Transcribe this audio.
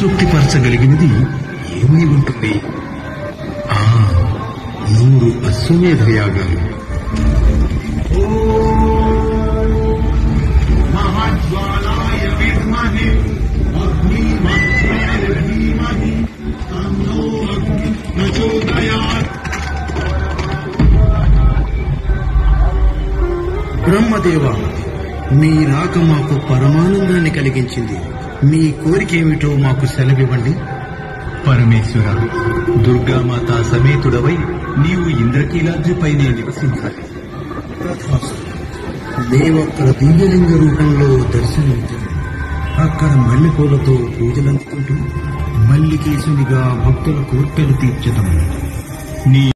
సంతృప్తిపరచగలిగినది ఏమై ఉంటుంది ఆ నూరు అశ్వమేధ యాగాలు महाज्वालाय विद्महे अग्निमत्रेण धीमहि तन्नो अग्नि प्रचोदयात् బ్రహ్మదేవ మీ రాక మాకు పరమానందాన్ని కలిగించింది మీ కోరికేమిటో మాకు సెలవివ్వండి పరమేశ్వర దుర్గామాత సమేతుడవై నీవు ఇంద్రకీలాద్రిపైనే నివసించాలి దేవక్కడ దివ్యలింగ రూపంలో దర్శనమిచ్చారు అక్కడ మల్లెపూలతో పూజలందుకుంటూ మల్లికేశునిగా భక్తుల కోర్కెలు తీర్చటం నీ